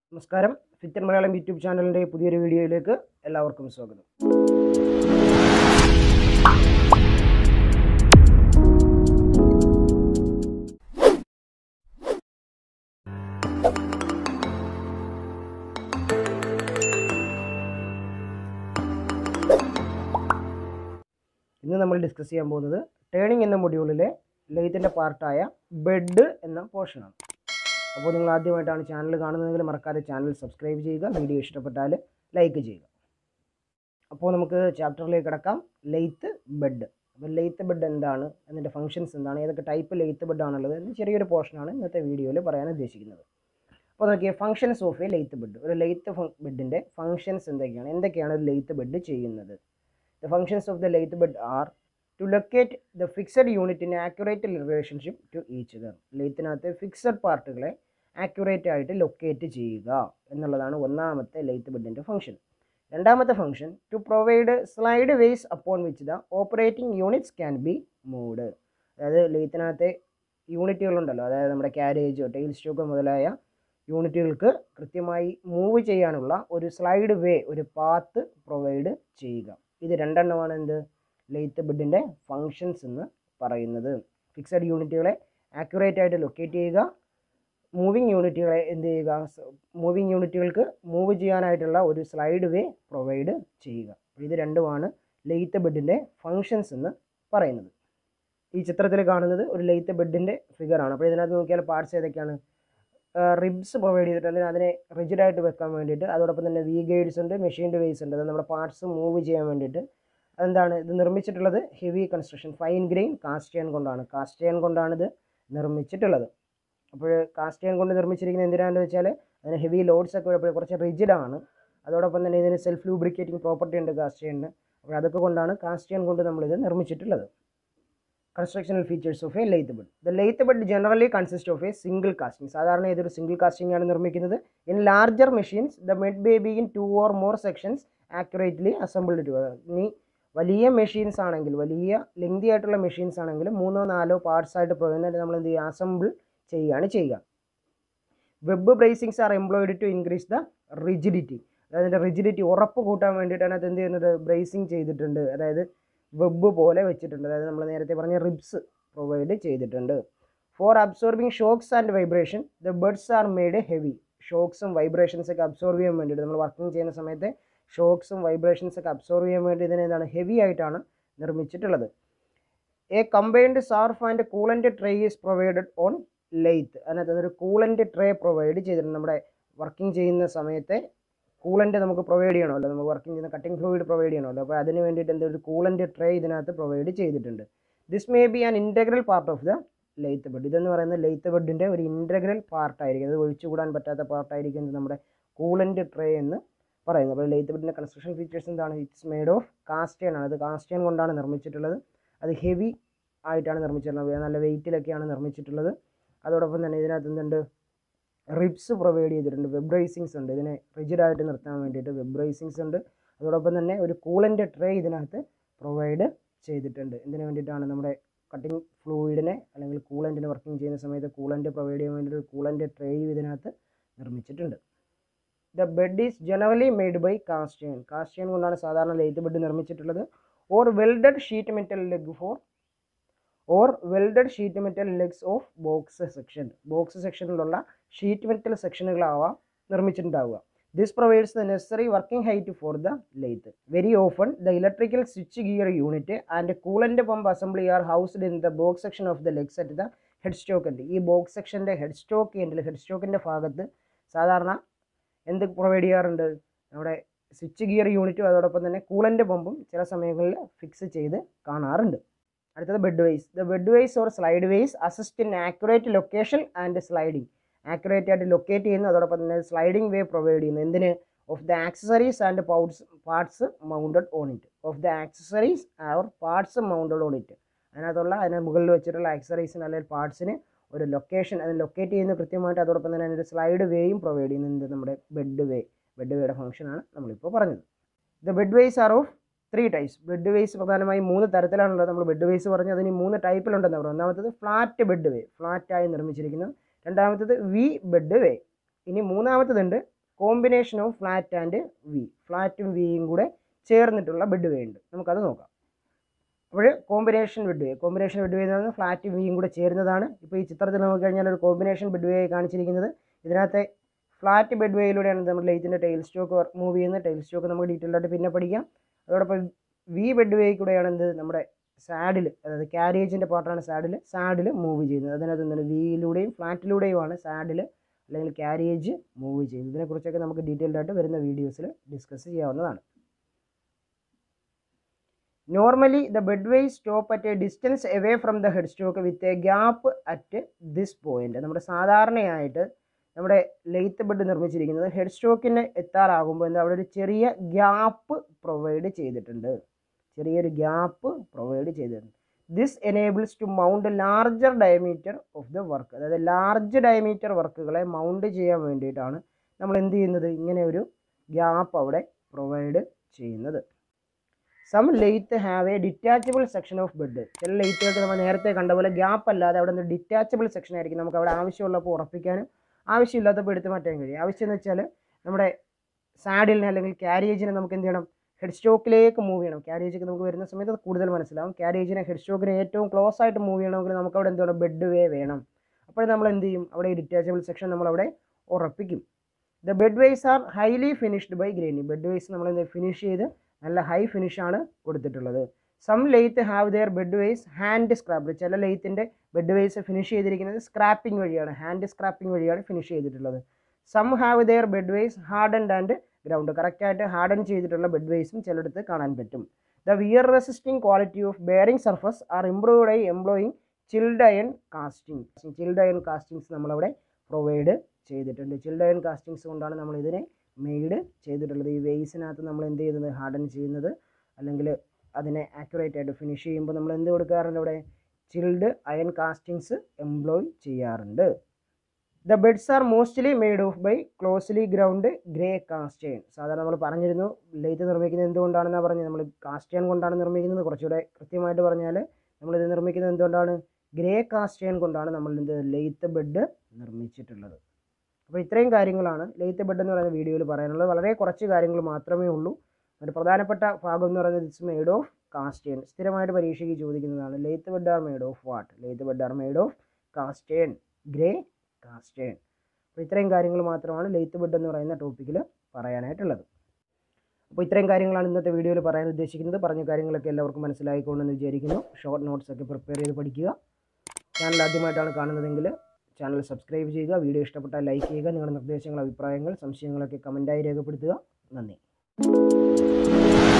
നമസ്കാരം fitter Malayalam YouTube ചാനലിൻ്റെ പുതിയൊരു വീഡിയോയിലേക്ക് എല്ലാവർക്കും സ്വാഗതം ഇന്ന് നമ്മൾ ഡിസ്കസ് ചെയ്യാൻ പോകുന്നത് ടേണിംഗ് എന്ന മൊഡ്യൂളിലെ ലെയ്ത്തിൻ്റെ പാർട്ടായ ബെഡ് എന്ന പോർഷനാണ് അപ്പോൾ നിങ്ങൾ ആദ്യമായിട്ടാണ് ചാനൽ കാണുന്നതെങ്കിൽ മറക്കാതെ ചാനൽ സബ്സ്ക്രൈബ് ചെയ്യുക വീഡിയോ ഇഷ്ടപ്പെട്ടാൽ ലൈക്ക് ചെയ്യുക അപ്പോൾ നമുക്ക് ചാപ്റ്ററിലേക്ക് കിടക്കാം ലെയ്ത്ത് ബെഡ് അപ്പോൾ ലെയ്ത്ത് ബെഡ് എന്താണ് അതിൻ്റെ ഫങ്ഷൻസ് എന്താണ് ഏതൊക്കെ ടൈപ്പ് ലെയ്ത്ത് ബെഡ് ആണുള്ളത് എന്ന് ചെറിയൊരു പോർഷനാണ് ഇന്നത്തെ വീഡിയോയിൽ പറയാൻ ഉദ്ദേശിക്കുന്നത് അപ്പോൾ നോക്കിയാൽ functions of a lathe bed ഒരു ലെയ്ത്ത് ബെഡിൻ്റെ ഫങ്ഷൻസ് എന്തൊക്കെയാണ് എന്തൊക്കെയാണ് ഒരു ലെയ്ത്ത് ബെഡ് ചെയ്യുന്നത് the functions of the lathe bed are to locate the fixed unit in accurate relationship to each other ലെയ്ത്തിനകത്ത് ഫിക്സഡ് പാർട്ടുകളെ ആക്യുറേറ്റ് ആയിട്ട് ലൊക്കേറ്റ് ചെയ്യുക എന്നുള്ളതാണ് ഒന്നാമത്തെ ലെയ്ത്ത് ബെഡിൻ്റെ ഫംഗ്ഷൻ രണ്ടാമത്തെ function to provide slide ways upon which the operating units can be moved അതായത് ലെയ്ത്തിനകത്തെ യൂണിറ്റുകളുണ്ടല്ലോ അതായത് നമ്മുടെ ക്യാരേജ് ടെയിൽ സ്റ്റോക്ക് മുതലായ യൂണിറ്റുകൾക്ക് കൃത്യമായി മൂവ് ചെയ്യാനുള്ള ഒരു സ്ലൈഡ് വേ ഒരു പാത്ത് പ്രൊവൈഡ് ചെയ്യുക ഇത് രണ്ടെണ്ണമാണ് എന്ത് ലെയ്ത്ത് ബെഡിൻ്റെ ഫങ്ഷൻസ് എന്ന് പറയുന്നത് ഫിക്സഡ് യൂണിറ്റുകളെ ആക്യുറേറ്റ് ആയിട്ട് ലൊക്കേറ്റ് ചെയ്യുക മൂവിങ് യൂണിറ്റുകളെ എന്ത് ചെയ്യുക മൂവിങ് യൂണിറ്റുകൾക്ക് മൂവ് ചെയ്യാനായിട്ടുള്ള ഒരു സ്ലൈഡ് വേ പ്രൊവൈഡ് ചെയ്യുക ഇത് രണ്ടുമാണ് ലെയ്ത്ത് ബെഡിൻ്റെ ഫങ്ഷൻസ് എന്ന് പറയുന്നത് ഈ ചിത്രത്തിൽ കാണുന്നത് ഒരു ലെയ്ത്ത് ബെഡിൻ്റെ ഫിഗറാണ് അപ്പോൾ ഇതിനകത്ത് നോക്കിയാൽ പാർട്സ് ഏതൊക്കെയാണ് റിബ്സ് പ്രൊവൈഡ് ചെയ്തിട്ടുണ്ട് അതിനെ റിജിഡായിട്ട് വെക്കാൻ വേണ്ടിയിട്ട് അതോടൊപ്പം തന്നെ വി ഗൈഡ്സ് ഉണ്ട് മെഷീൻ്റെ വേസ് ഉണ്ട് അത് നമ്മുടെ പാർട്സ് മൂവ് ചെയ്യാൻ വേണ്ടിയിട്ട് അതെന്താണ് ഇത് നിർമ്മിച്ചിട്ടുള്ളത് heavy construction fine grain cast iron കൊണ്ടാണ് കാസ്റ്റേൺ കൊണ്ടാണ് ഇത് നിർമ്മിച്ചിട്ടുള്ളത് അപ്പോൾ കാസ്റ്റേൺ കൊണ്ട് നിർമ്മിച്ചിരിക്കുന്നത് എന്തിനാണെന്ന് വെച്ചാൽ അതിന് ഹെവി ലോഡ്സ് ഒക്കെ വരുമ്പോൾ കുറച്ച് റിജിഡാണ് അതോടൊപ്പം തന്നെ ഇതിന് സെൽഫ് ലൂബ്രിക്കേറ്റിംഗ് പ്രോപ്പർട്ടി ഉണ്ട് കാസ്റ്റേണിന് അപ്പോൾ അതൊക്കെ കൊണ്ടാണ് കാസ്റ്റേൺ കൊണ്ട് നമ്മളിത് നിർമ്മിച്ചിട്ടുള്ളത് constructional features of a lathe bed the lathe bed generally consist of a single casting സാധാരണ ഇതൊരു സിംഗിൾ കാസ്റ്റിംഗ് ആണ് നിർമ്മിക്കുന്നത് in larger machines the bed may be in two or more sections accurately assembled to ഇനി വലിയ machines ആണെങ്കിൽ വലിയ lengthy ആയിട്ടുള്ള machines ആണെങ്കിൽ മൂന്നോ നാലോ പാർട്സ് ആയിട്ട് പോകുന്നതിന് നമ്മൾ എന്ത് ചെയ്യുക അസംബിൾ ചെയ്യുകയാണ് ചെയ്യുക web bracings are employed to increase the rigidity അതായത് റിജിഡിറ്റി ഉറപ്പ് കൂട്ടാൻ വേണ്ടിയിട്ടാണ് അത് എന്ത് ചെയ്യുന്നത് ബ്രേസിങ് ചെയ്തിട്ടുണ്ട് അതായത് വെബ് പോലെ വെച്ചിട്ടുണ്ട് അതായത് നമ്മൾ നേരത്തെ പറഞ്ഞ റിബ്സ് പ്രൊവൈഡ് ചെയ്തിട്ടുണ്ട് for absorbing shocks and vibration the beds are made heavy ഷോക്സും വൈബ്രേഷൻസ് ഒക്കെ അബ്സോർവ് ചെയ്യാൻ വേണ്ടിയിട്ട് നമ്മൾ വർക്കിംഗ് ചെയ്യുന്ന സമയത്ത് ഷോക്സും വൈബ്രേഷൻസ് ഒക്കെ അബ്സോർവ് ചെയ്യാൻ വേണ്ടി ഇതിനെ എന്താണ് ഹെവി ആയിട്ടാണ് നിർമ്മിച്ചിട്ടുള്ളത് a combined swarf and coolant tray is provided on lathe അതിനകത്ത് ഒരു കൂളൻ്റ് ട്രേ പ്രൊവൈഡ് ചെയ്തിട്ടുണ്ട് നമ്മുടെ വർക്കിംഗ് ചെയ്യുന്ന സമയത്തെ കൂളൻ്റ് നമുക്ക് പ്രൊവൈഡ് ചെയ്യണമല്ലോ നമുക്ക് വർക്കിംഗ് ചെയ്യുന്ന കട്ടിംഗ് ഫ്ലൂയിഡ് പ്രൊവൈഡ് ചെയ്യണമല്ലോ അപ്പോൾ അതിന് വേണ്ടിയിട്ട് എന്തൊരു കൂളൻ്റ് ട്രേ ഇതിനകത്ത് പ്രൊവൈഡ് ചെയ്തിട്ടുണ്ട് this may be an integral part of the lathe bed ഇതെന്ന് പറയുന്നത് ലെയ്ത്ത് ബെഡിൻ്റെ ഒരു ഇൻറ്റഗ്രൽ പാർട്ടായിരിക്കും അത് ഒഴിച്ചുകൂടാൻ പറ്റാത്ത പാർട്ടായിരിക്കും ഇത് നമ്മുടെ കൂളൻ്റ് ട്രേ എന്ന് പറയുന്നത് അപ്പോൾ ലെയ്ത്ത് ബെഡിൻ്റെ കൺസ്ട്രക്ഷൻ ഫീച്ചേഴ്സ് എന്താണ് ഇറ്റ്സ് മെയ്ഡ് ഓഫ് കാസ്റ്റേൺ ആണ് അത് കാസ്റ്റേൺ കൊണ്ടാണ് നിർമ്മിച്ചിട്ടുള്ളത് അത് ഹെവി ആയിട്ടാണ് നിർമ്മിച്ചിട്ടുള്ളത് നല്ല വെയിറ്റിലൊക്കെയാണ് നിർമ്മിച്ചിട്ടുള്ളത് അതോടൊപ്പം തന്നെ ഇതിനകത്ത് എന്തുണ്ട് റിബ്സ് പ്രൊവൈഡ് ചെയ്തിട്ടുണ്ട് വെബ് റൈസിങ്സ് ഉണ്ട് ഇതിനെ റിജിഡായിട്ട് നിർത്താൻ വേണ്ടിയിട്ട് വെബ് റൈസിങ്സ് ഉണ്ട് അതോടൊപ്പം തന്നെ ഒരു കൂളൻ്റ് ട്രേ ഇതിനകത്ത് പ്രൊവൈഡ് ചെയ്തിട്ടുണ്ട് ഇതിന് വേണ്ടിയിട്ടാണ് നമ്മുടെ കട്ടിംഗ് ഫ്ലൂയിഡിനെ അല്ലെങ്കിൽ കൂളൻറ്റിന് വർക്കിംഗ് ചെയ്യുന്ന സമയത്ത് കൂളൻ്റ് പ്രൊവൈഡ് ചെയ്യാൻ വേണ്ടി ഒരു കൂളൻ്റ് ട്രേയും ഇതിനകത്ത് നിർമ്മിച്ചിട്ടുണ്ട് the bed is generally made by cast iron cast iron കൊണ്ടാണ് സാധാരണ ലെയ്ത്ത് ബെഡ് നിർമ്മിച്ചിട്ടുള്ളത് or welded sheet metal leg for or welded sheet metal legs of box section box സെക്ഷനിലുള്ള ഷീറ്റ് മെറ്റൽ സെക്ഷനുകളാവാം നിർമ്മിച്ചിട്ടുണ്ടാവുക this provides the necessary working height for the lathe very often the electrical switch gear unit and coolant pump assembly are housed in the box section of the legs at the head stock ഉണ്ട് ഈ box സെക്ഷൻ്റെ head stock എൻഡിൽ head സ്റ്റോക്കിൻ്റെ ഭാഗത്ത് സാധാരണ എന്ത് provide ചെയ്യാറുണ്ട് നമ്മുടെ സ്വിച്ച് ഗിയർ യൂണിറ്റും അതോടൊപ്പം തന്നെ കൂളൻ്റ് പമ്പും ചില സമയങ്ങളിൽ ഫിക്സ് ചെയ്ത് കാണാറുണ്ട് അടുത്തത് bed ways the bed ways or slide ways assist in accurate location and sliding accurate ആയിട്ട് ലൊക്കേറ്റ് ചെയ്യുന്നു അതോടൊപ്പം തന്നെ സ്ലൈഡിംഗ് വേ പ്രൊവൈഡ് ചെയ്യുന്നു എന്തിന് of the accessories and pods parts mounted on it of the accessories or parts mounted on it അതിനകത്തുള്ള അതിന് മുകളിൽ വെച്ചിട്ടുള്ള ആക്സസറീസിന് അല്ലെങ്കിൽ പാർട്സിന് ഒരു ലൊക്കേഷൻ അത് ലൊക്കേറ്റ് ചെയ്യുന്ന കൃത്യമായിട്ട് അതോടൊപ്പം തന്നെ അതിനൊരു സ്ലൈഡ് വേയും പ്രൊവൈഡ് ചെയ്യുന്നുണ്ട് നമ്മുടെ ബെഡ് വേ ബെഡ് വേയുടെ ഫംഗ്ഷനാണ് നമ്മളിപ്പോൾ പറഞ്ഞത് the bed ways are of three types bed ways പ്രധാനമായും മൂന്ന് തരത്തിലാണുള്ളത് നമ്മൾ ബെഡ് വേസ് പറഞ്ഞത് അതിന് മൂന്ന് ടൈപ്പിലുണ്ടെന്ന് പറഞ്ഞു ഒന്നാമത്തത് ഫ്ലാറ്റ് ബെഡ് വേ ഫ്ലാറ്റായി നിർമ്മിച്ചിരിക്കുന്നത് രണ്ടാമത്തത് വി ബെഡ് വേ ഇനി മൂന്നാമത്തതുണ്ട് combination of flat and V ഫ്ലാറ്റും വിയും കൂടെ ചേർന്നിട്ടുള്ള ബെഡ് വേ ഉണ്ട് നമുക്കത് നോക്കാം അപ്പോൾ combination bed way combination bed way എന്ന് പറയുന്നത് ഫ്ലാറ്റും വിയും കൂടെ ചേരുന്നതാണ് ഇപ്പോൾ ഈ ചിത്രത്തിൽ നോക്കി കഴിഞ്ഞാൽ ഒരു കോമ്പിനേഷൻ ബെഡ് വേ കാണിച്ചിരിക്കുന്നത് ഇതിനകത്തെ ഫ്ലാറ്റ് ബെഡ് വേയിലൂടെയാണ് നമ്മൾ ലെയ്ത്തിൻ്റെ ടൈൽ സ്റ്റോക്ക് മൂവ് ചെയ്യുന്നത് ടൈൽ സ്റ്റോക്ക് നമുക്ക് ഡീറ്റെയിൽ ആയിട്ട് പിന്നെ പഠിക്കാം അതോടൊപ്പം വി ബെഡ് വേ കൂടെയാണ് എന്ത് നമ്മുടെ സാഡിൽ അതായത് ക്യാരേജിൻ്റെ പാർട്ടാണ് സാഡിൽ സാഡിൽ മൂവ് ചെയ്യുന്നത് അതിനകത്ത് എന്താണ് വിയിലൂടെയും ഫ്ലാറ്റിലൂടെയുമാണ് സാഡിൽ അല്ലെങ്കിൽ ക്യാരേജ് മൂവ് ചെയ്യുന്നത് ഇതിനെക്കുറിച്ചൊക്കെ നമുക്ക് ഡീറ്റെയിൽഡ് ആയിട്ട് വരുന്ന വീഡിയോസിൽ ഡിസ്കസ് ചെയ്യാവുന്നതാണ് normally the bed way stop at a distance away from the head stock with a gap at this point നമ്മുടെ സാധാരണയായിട്ട് നമ്മുടെ ലെയ്ത്ത് ബെഡ് നിർമ്മിച്ചിരിക്കുന്നത് ഹെഡ് സ്റ്റോക്കിന് എത്താറാകുമ്പോൾ എന്താ അവിടെ ഒരു ചെറിയ ഗ്യാപ്പ് പ്രൊവൈഡ് ചെയ്തിട്ടുണ്ട് ചെറിയൊരു ഗ്യാപ്പ് പ്രൊവൈഡ് ചെയ്തിട്ടുണ്ട് this enables to mount larger diameter of the work അതായത് ലാർജ് ഡയമീറ്റർ വർക്കുകളെ മൗണ്ട് ചെയ്യാൻ വേണ്ടിയിട്ടാണ് നമ്മൾ എന്ത് ചെയ്യുന്നത് ഇങ്ങനെ ഒരു ഗ്യാപ്പ് അവിടെ പ്രൊവൈഡ് ചെയ്യുന്നത് some lathe have a detachable section of bed ചില ലെയ്ത്തുകൾക്ക് നമ്മൾ നേരത്തെ കണ്ട പോലെ ഗ്യാപ്പ് അല്ലാതെ അവിടെ നിന്ന് ഡിറ്റാച്ചബിൾ സെക്ഷൻ ആയിരിക്കും നമുക്ക് അവിടെ ആവശ്യമുള്ളപ്പോൾ ഉറപ്പിക്കാനും ആവശ്യമില്ലാത്തപ്പോൾ എടുത്ത് മാറ്റാൻ കഴിയും ആവശ്യം എന്ന് വെച്ചാൽ നമ്മുടെ സാഡിലിനെ അല്ലെങ്കിൽ ക്യാരേജിനെ നമുക്ക് എന്ത് ചെയ്യണം ഹെഡ് സ്റ്റോക്കിലേക്ക് മൂവ് ചെയ്യണം ക്യാരേജൊക്കെ നമുക്ക് വരുന്ന സമയത്ത് അത് കൂടുതൽ മനസ്സിലാവും ക്യാരേജിനെ ഹെഡ് സ്റ്റോക്കിനെ ഏറ്റവും ക്ലോസ് ആയിട്ട് മൂവ് ചെയ്യണമെങ്കിൽ നമുക്ക് അവിടെ എന്ത് വേണം ബെഡ് വേ വേണം അപ്പോൾ നമ്മൾ എന്ത് ചെയ്യും അവിടെ ഡിറ്റാച്ചബിൾ സെക്ഷൻ നമ്മൾ അവിടെ ഉറപ്പിക്കും the bed ways are highly finished by grinding bed ways നമ്മൾ എന്ത് ഫിനിഷ് ചെയ്ത് നല്ല ഹൈ ഫിനിഷാണ് കൊടുത്തിട്ടുള്ളത് some lathe have their bed ways hand scrap ചില ലെയ്ത്തിൻ്റെ ബെഡ് വേസ് ഫിനിഷ് ചെയ്തിരിക്കുന്നത് സ്ക്രാപ്പിംഗ് വഴിയാണ് ഹാൻഡ് സ്ക്രാപ്പിംഗ് വഴിയാണ് ഫിനിഷ് ചെയ്തിട്ടുള്ളത് some have their bed ways hardened and ground കറക്റ്റായിട്ട് ഹാർഡൻ ചെയ്തിട്ടുള്ള ബെഡ് വേസും ചിലയിടത്ത് കാണാൻ പറ്റും the wear resisting quality of bearing surface are improved by employing chilled iron casting chilled iron castings നമ്മളവിടെ പ്രൊവൈഡ് ചെയ്തിട്ടുണ്ട് ചിൽഡ് അയൺ കാസ്റ്റിങ്സ് കൊണ്ടാണ് നമ്മൾ ഇതിനെ മെയ്ഡ് ചെയ്തിട്ടുള്ളത് ഈ വേസിനകത്ത് നമ്മൾ എന്ത് ചെയ്യുന്നത് ഹാർഡൻ ചെയ്യുന്നത് അല്ലെങ്കിൽ അതിനെ ആക്യുറേറ്റ് ആയിട്ട് ഫിനിഷ് ചെയ്യുമ്പോൾ നമ്മൾ എന്ത് കൊടുക്കാറുണ്ട് അവിടെ ചിൽഡ് അയൺ കാസ്റ്റിങ്സ് എംപ്ലോയ് ചെയ്യാറുണ്ട് the beds are mostly made of by closely ground grey cast iron സാധാരണ നമ്മൾ പറഞ്ഞിരുന്നു ലെയ്ത്ത് നിർമ്മിക്കുന്നത് എന്തുകൊണ്ടാണെന്നാണ് പറഞ്ഞത് നമ്മൾ കാസ്റ്റേൺ കൊണ്ടാണ് നിർമ്മിക്കുന്നത് കുറച്ചുകൂടെ കൃത്യമായിട്ട് പറഞ്ഞാൽ നമ്മളിത് നിർമ്മിക്കുന്നത് എന്തുകൊണ്ടാണ് ഗ്രേ കാസ്റ്റേൺ കൊണ്ടാണ് നമ്മൾ ഇത് ലെയ്ത്ത് ബെഡ് നിർമ്മിച്ചിട്ടുള്ളത് അപ്പോൾ ഇത്രയും കാര്യങ്ങളാണ് ലെയ്ത്ത് ബെഡ് എന്ന് പറയുന്ന വീഡിയോയിൽ പറയാനുള്ളത് വളരെ കുറച്ച് കാര്യങ്ങൾ മാത്രമേ ഉള്ളൂ ഒരു പ്രധാനപ്പെട്ട ഭാഗം എന്ന് പറയുന്നത് ഇറ്റ്സ് മെയ്ഡ് ഓഫ് കാസ്റ്റേൺ സ്ഥിരമായിട്ട് പരീക്ഷയ്ക്ക് ചോദിക്കുന്നതാണ് lathe bed are made of what lathe bed are made of cast iron grey cast iron അപ്പോൾ ഇത്രയും കാര്യങ്ങൾ മാത്രമാണ് ലെയ്ത്ത് ബെഡ് എന്ന് പറയുന്ന ടോപ്പിക്കിൽ പറയാനായിട്ടുള്ളത് അപ്പോൾ ഇത്രയും കാര്യങ്ങളാണ് ഇന്നത്തെ വീഡിയോയിൽ പറയാൻ ഉദ്ദേശിക്കുന്നത് പറഞ്ഞ കാര്യങ്ങളൊക്കെ എല്ലാവർക്കും മനസ്സിലായിക്കൊണ്ടെന്ന് വിചാരിക്കുന്നു ഷോർട്ട് നോട്ട്സ് ഒക്കെ പ്രിപ്പയർ ചെയ്ത് പഠിക്കുക ചാനൽ ആദ്യമായിട്ടാണ് കാണുന്നതെങ്കിൽ ചാനൽ സബ്സ്ക്രൈബ് ചെയ്യുക വീഡിയോ ഇഷ്ടപ്പെട്ടാൽ ലൈക്ക് ചെയ്യുക നിങ്ങളുടെ നിർദ്ദേശങ്ങൾ അഭിപ്രായങ്ങൾ സംശയങ്ങളൊക്കെ കമൻറ്റായി രേഖപ്പെടുത്തുക നന്ദി